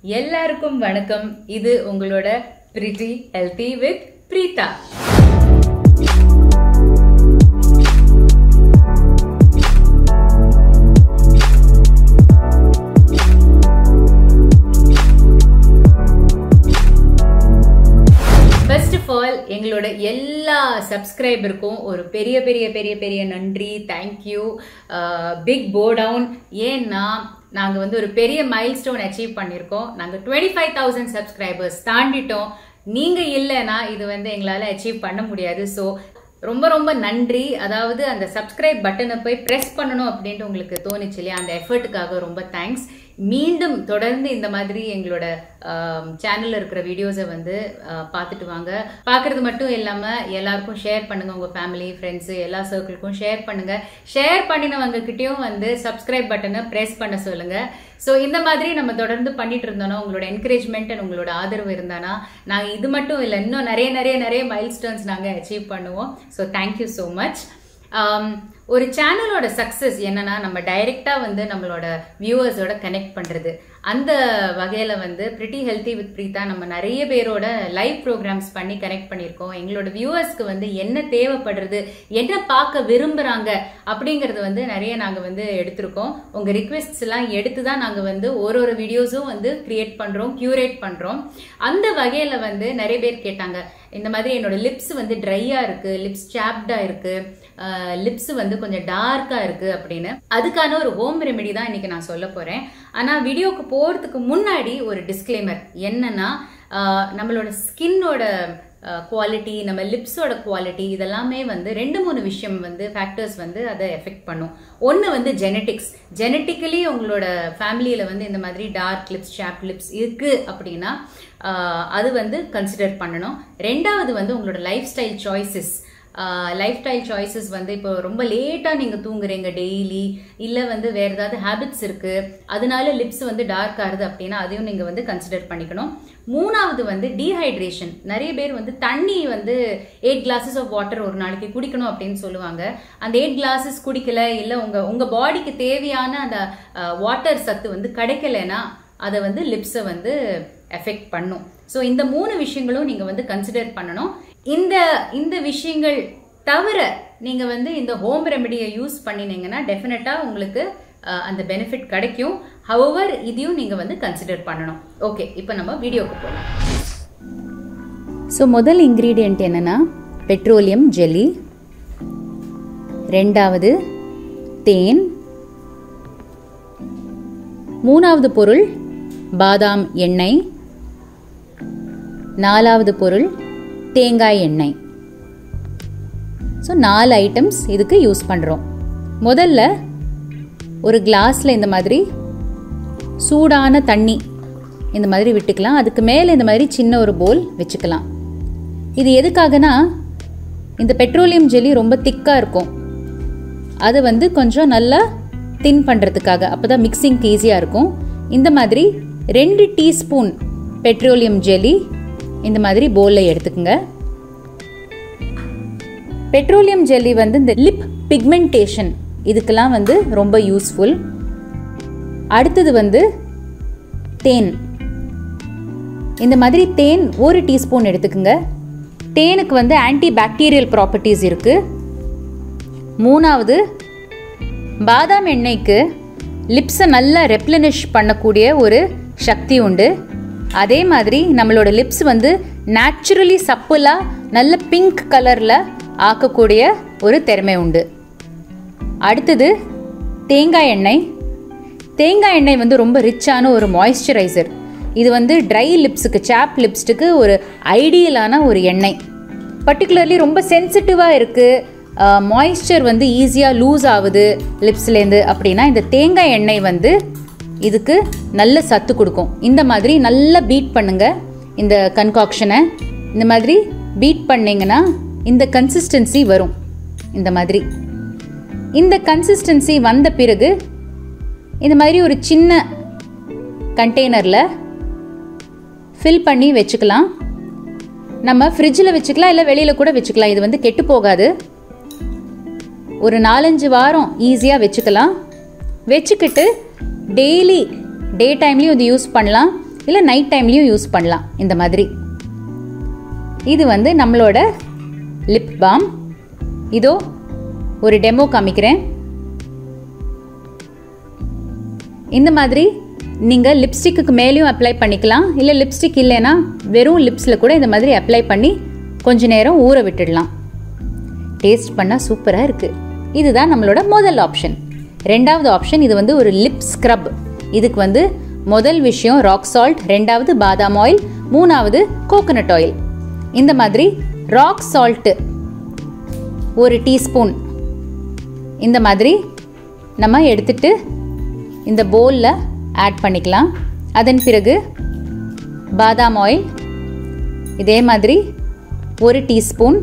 எல்லாருக்கும் வணக்கம் இது உங்களோட pretty healthy with Preetha first of all எங்களோட எல்லா சப்ஸ்கிரைபருக்கும் ஒரு பெரிய பெரிய பெரிய பெரிய நன்றி தேங்க்யூ பிக் போ டவுன் ஏன்னா நாங்கள் வந்து ஒரு பெரிய மைல் ஸ்டோன் அச்சீவ் பண்ணியிருக்கோம் நாங்கள் டுவெண்ட்டி ஃபைவ் தௌசண்ட் சப்ஸ்கிரைபர்ஸ் தாண்டிட்டோம் நீங்கள் இல்லைன்னா இது வந்து எங்களால் அச்சீவ் பண்ண முடியாது ஸோ ரொம்ப ரொம்ப நன்றி அதாவது அந்த சப்ஸ்கிரைப் பட்டனை போய் ப்ரெஸ் பண்ணணும் அப்படின்ட்டு உங்களுக்கு தோணுச்சு இல்லையா அந்த எஃபர்ட்டுக்காக ரொம்ப தேங்க்ஸ் மீண்டும் தொடர்ந்து இந்த மாதிரி எங்களோட சேனல்ல இருக்கிற வீடியோஸை வந்து அஹ், பார்த்துட்டு வாங்க பார்க்கறது மட்டும் இல்லாம எல்லாருக்கும் ஷேர் பண்ணுங்க உங்க ஃபேமிலி ஃப்ரெண்ட்ஸ் எல்லா சர்க்கிளுக்கும் ஷேர் பண்ணுங்க ஷேர் பண்ணினவங்க கிட்டயும் வந்து சப்ஸ்கிரைப் பட்டனை பிரஸ் பண்ண சொல்லுங்க ஸோ இந்த மாதிரி நம்ம தொடர்ந்து பண்ணிட்டு இருந்தோம்னா உங்களோட என்கரேஜ்மெண்ட் அண்ட் உங்களோட ஆதரவு இருந்தானா நாங்கள் இது மட்டும் இல்லை இன்னும் நிறைய நிறைய நிறைய மைல் ஸ்டோன்ஸ் நாங்கள் அச்சீவ் பண்ணுவோம் ஸோ தேங்க்யூ ஸோ மச் ஒரு சேனலோட சக்ஸஸ் என்னன்னா நம்ம டைரெக்டா வந்து நம்மளோட வியூவர்ஸோட கனெக்ட் பண்றது அந்த வகையில வந்து பிரிட்டி ஹெல்த்தி வித் பிரீதா நம்ம நிறைய பேரோட லைவ் ப்ரோக்ராம்ஸ் பண்ணி கனெக்ட் பண்ணியிருக்கோம் எங்களோட வியூவர்ஸ்க்கு வந்து என்ன தேவைப்படுறது என்ன பார்க்க விரும்புறாங்க அப்படிங்கறது வந்து நிறைய நாங்க வந்து எடுத்திருக்கோம் உங்க ரிக்வெஸ்ட்ஸ் எல்லாம் எடுத்து தான் நாங்க வந்து ஒரு ஒரு வீடியோஸும் வந்து கிரியேட் பண்றோம் கியூரேட் பண்றோம் அந்த வகையில வந்து நிறைய பேர் கேட்டாங்க இந்த மாதிரி என்னோட லிப்ஸ் வந்து ட்ரையா இருக்கு லிப்ஸ் சாப்டா இருக்கு லிப்ஸ் வந்து கொஞ்சம் டார்க்கா இருக்கு அப்படின்னு அதுக்கான ஒரு ஹோம் ரெமெடி தான் இன்னைக்கு நான் சொல்ல போறேன் ஆனா வீடியோக்கு போறதுக்கு முன்னாடி ஒரு டிஸ்க்ளைமர் என்னன்னா ஆஹ், நம்மளோட ஸ்கின்னோட குவாலிட்டி நம்ம லிப்ஸோட குவாலிட்டி இதெல்லாமே வந்து ரெண்டு மூணு விஷயம் வந்து ஃபேக்டர்ஸ் வந்து அதை எஃபெக்ட் பண்ணும் ஒன்று வந்து ஜெனட்டிக்ஸ் ஜெனட்டிக்கலி உங்களோட ஃபேமிலியில் வந்து இந்த மாதிரி டார்க் லிப்ஸ் ஷாப் லிப்ஸ் இருக்கு அப்படின்னா ஆஹ், அது வந்து கன்சிடர் பண்ணணும் ரெண்டாவது வந்து உங்களோட lifestyle choices lifestyle choices வந்து இப்போ ரொம்ப லேட்டாக நீங்கள் தூங்குறீங்க டெய்லி இல்லை வந்து வேறு ஏதாவது ஹேபிட்ஸ் இருக்குது அதனால லிப்ஸ் வந்து டார்க் ஆகுது அப்படின்னா அதையும் நீங்கள் வந்து கன்சிடர் பண்ணிக்கணும் மூணாவது வந்து டீஹைட்ரேஷன் நிறைய பேர் வந்து தண்ணி வந்து எயிட் கிளாஸஸ் ஆஃப் வாட்டர் ஒரு நாளைக்கு குடிக்கணும் அப்படின்னு சொல்லுவாங்க அந்த எயிட் கிளாஸஸ் குடிக்கல இல்லை உங்கள் உங்கள் பாடிக்கு தேவையான அந்த வாட்டர் சத்து வந்து கிடைக்கலனா அதை வந்து லிப்ஸை வந்து எஃபெக்ட் பண்ணும் ஸோ இந்த மூணு விஷயங்களும் நீங்கள் வந்து கன்சிடர் பண்ணணும் இந்த இந்த விஷயங்கள் தவிர நீங்கள் வந்து இந்த ஹோம் ரெமெடியை யூஸ் பண்ணினீங்கன்னா டெஃபினட்டாக உங்களுக்கு அஹ், அந்த பெனிஃபிட் கிடைக்கும் ஹவவர் இதையும் நீங்கள் வந்து கன்சிடர் பண்ணணும் ஓகே இப்போ நம்ம வீடியோக்கு போகலாம் ஸோ முதல் இன்க்ரீடியண்ட் என்னன்னா பெட்ரோலியம் ஜெல்லி ரெண்டாவது தேன் மூணாவது பொருள் பாதாம் எண்ணெய் நாலாவது பொருள் தேங்காய் எண்ணெய் ஸோ நாலு ஐட்டம்ஸ் இதுக்கு யூஸ் பண்ணுறோம் முதல்ல ஒரு கிளாஸில் இந்த மாதிரி சூடான தண்ணி இந்த மாதிரி விட்டுக்கலாம் அதுக்கு மேலே இந்த மாதிரி சின்ன ஒரு போல் வச்சுக்கலாம் இது எதுக்காகனா இந்த பெட்ரோலியம் ஜெல்லி ரொம்ப திக்காக இருக்கும் அது வந்து கொஞ்சம் நல்லா தின் பண்ணுறதுக்காக அப்போ தான் மிக்சிங்க்கு ஈஸியாக இருக்கும் இந்த மாதிரி ரெண்டு டீஸ்பூன் பெட்ரோலியம் ஜெல்லி இந்த மாதிரி பவுலில் எடுத்துக்கோங்க பெட்ரோலியம் ஜெல்லி வந்து இந்த லிப் பிக்மெண்டேஷன் இதுக்கெல்லாம் வந்து ரொம்ப யூஸ்ஃபுல் அடுத்தது வந்து தேன் இந்த மாதிரி தேன் ஒரு டீஸ்பூன் எடுத்துக்கோங்க தேனுக்கு வந்து ஆன்டி பாக்டீரியல் ப்ராப்பர்ட்டிஸ் இருக்குது மூணாவது பாதாம் எண்ணெய்க்கு லிப்ஸை நல்லா ரெப்ளனிஷ் பண்ணக்கூடிய ஒரு சக்தி உண்டு அதே மாதிரி நம்மளோட லிப்ஸ் வந்து நேச்சுரலி சப்புலாக நல்ல பிங்க் கலரில் ஆக்கக்கூடிய ஒரு திறமை உண்டு அடுத்தது தேங்காய் எண்ணெய் தேங்காய் எண்ணெய் வந்து ரொம்ப ரிச்சான ஒரு மாய்ஸ்சரைசர் இது வந்து ட்ரை லிப்ஸுக்கு சாப் லிப்ஸ்டுக்கு ஒரு ஐடியலான ஒரு எண்ணெய் பர்டிகுலர்லி ரொம்ப சென்சிட்டிவாக இருக்குது மாய்ஸ்சர் வந்து ஈஸியாக லூஸ் ஆகுது லிப்ஸ்லேருந்து அப்படின்னா இந்த தேங்காய் எண்ணெய் வந்து இதுக்கு நல்ல சத்து கொடுக்கும் இந்த மாதிரி நல்லா பீட் பண்ணுங்க இந்த கன்காக்ஷனை இந்த மாதிரி பீட் பண்ணிங்கன்னா இந்த கன்சிஸ்டன்சி வரும் இந்த மாதிரி இந்த கன்சிஸ்டன்சி வந்த பிறகு இந்த மாதிரி ஒரு சின்ன கண்டெய்னரில் ஃபில் பண்ணி வச்சுக்கலாம் நம்ம ஃப்ரிட்ஜில் வச்சுக்கலாம் இல்லை வெளியில் கூட வச்சுக்கலாம் இது வந்து கெட்டு போகாது ஒரு நாலஞ்சு வாரம் ஈஸியாக வச்சுக்கலாம் வச்சுக்கிட்டு டெய்லி டே டைம்லேயும் இது யூஸ் பண்ணலாம் இல்லை நைட் டைம்லேயும் யூஸ் பண்ணலாம் இந்த மாதிரி இது வந்து நம்மளோட லிப் பாம் இதோ ஒரு டெமோ காமிக்கிறேன் இந்த மாதிரி நீங்கள் லிப்ஸ்டிக்கு மேலேயும் அப்ளை பண்ணிக்கலாம் இல்லை லிப்ஸ்டிக் இல்லைன்னா வெறும் லிப்ஸில் கூட இந்த மாதிரி அப்ளை பண்ணி கொஞ்ச நேரம் ஊற விட்டுடலாம் டேஸ்ட் பண்ணால் சூப்பராக இருக்குது இதுதான் நம்மளோட முதல் ஆப்ஷன் ரெண்டாவது ஆப்ஷன் இது வந்து ஒரு லிப் ஸ்க்ரப் இதுக்கு வந்து முதல் விஷயம் ராக் சால்ட் ரெண்டாவது பாதாம் ஆயில் மூணாவது கோகனட் ஆயில் இந்த மாதிரி ராக் சால்ட்டு ஒரு டீஸ்பூன் இந்த மாதிரி நம்ம எடுத்துட்டு இந்த பவுலில் ஆட் பண்ணிக்கலாம் அதன் பிறகு பாதாம் ஆயில் இதே மாதிரி ஒரு டீஸ்பூன்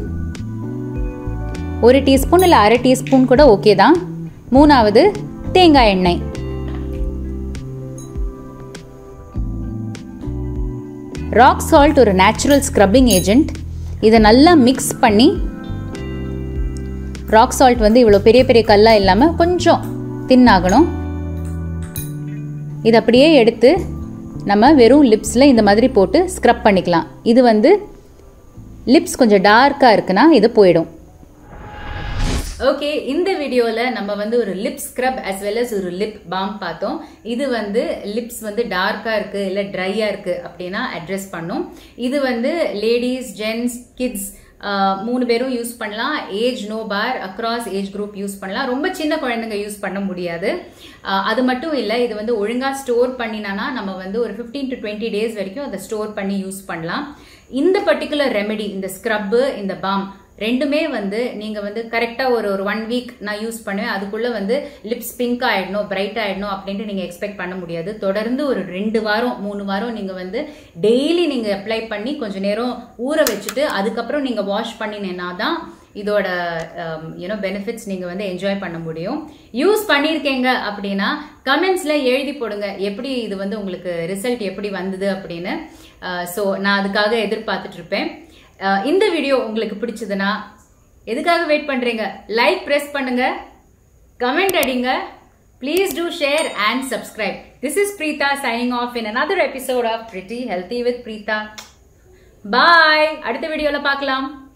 ஒரு டீஸ்பூன் இல்லை அரை டீஸ்பூன் கூட ஓகே தான் மூணாவது தேங்காய் எண்ணெய் ராக் சால்ட் ஒரு நேச்சுரல் ஸ்க்ரப்பிங் ஏஜென்ட் இதை நல்லா மிக்ஸ் பண்ணி ராக் சால்ட் வந்து இவ்வளோ பெரிய பெரிய கல்லாக இல்லாமல் கொஞ்சம் தின்னாகணும் இது அப்படியே எடுத்து நம்ம வெறும் லிப்ஸில் இந்த மாதிரி போட்டு ஸ்க்ரப் பண்ணிக்கலாம் இது வந்து லிப்ஸ் கொஞ்சம் டார்க்காக இருக்குன்னா இது போயிடும் ஓகே இந்த வீடியோவில் நம்ம வந்து ஒரு lip scrub as well as ஒரு லிப் பாம் பார்த்தோம் இது வந்து லிப்ஸ் வந்து டார்க்காக இருக்குது இல்லை ட்ரையாக இருக்குது அப்படின்னா அட்ரஸ் பண்ணும் இது வந்து லேடிஸ் ஜென்ஸ் கிட்ஸ் மூணு பேரும் யூஸ் பண்ணலாம் age no bar across age group use பண்ணலாம் ரொம்ப சின்ன குழந்தைங்க யூஸ் பண்ண முடியாது ஆஹ் அது மட்டும் இல்லை இது வந்து ஒழுங்காக ஸ்டோர் பண்ணினானா நம்ம வந்து ஒரு ஃபிஃப்டீன் டு டுவெண்ட்டி டேஸ் வரைக்கும் அதை ஸ்டோர் பண்ணி யூஸ் பண்ணலாம் இந்த பர்டிகுலர் ரெமெடி இந்த ஸ்க்ரப்பு இந்த பாம் ரெண்டுமே வந்து நீங்கள் வந்து கரெக்டாக ஒரு ஒரு ஒன் வீக் நான் யூஸ் பண்ணுவேன் அதுக்குள்ளே வந்து லிப்ஸ் பிங்க் ஆகிடணும் பிரைட் ஆகிடணும் அப்படின்ட்டு நீங்கள் எக்ஸ்பெக்ட் பண்ண முடியாது தொடர்ந்து ஒரு ரெண்டு வாரம் மூணு வாரம் நீங்கள் வந்து டெய்லி நீங்கள் அப்ளை பண்ணி கொஞ்ச நேரம் ஊற வச்சுட்டு அதுக்கப்புறம் நீங்கள் வாஷ் பண்ணினேன்னா தான் இதோட யூனோ பெனிஃபிட்ஸ் நீங்கள் வந்து என்ஜாய் பண்ண முடியும் யூஸ் பண்ணியிருக்கீங்க அப்படின்னா கமெண்ட்ஸில் எழுதி போடுங்க எப்படி இது வந்து உங்களுக்கு ரிசல்ட் எப்படி வந்தது அப்படின்னு ஸோ நான் அதுக்காக எதிர்பார்த்துட்டு இருப்பேன் அஹ் இந்த வீடியோ உங்களுக்கு பிடிச்சதுன்னா எதுக்காக வெயிட் பண்றீங்க லைக் பிரஸ் பண்ணுங்க கமெண்ட் அடிங்க please do share and subscribe this is Preetha signing off in another episode of pretty healthy with Preetha bye அடுத்த வீடியோல பார்க்கலாம்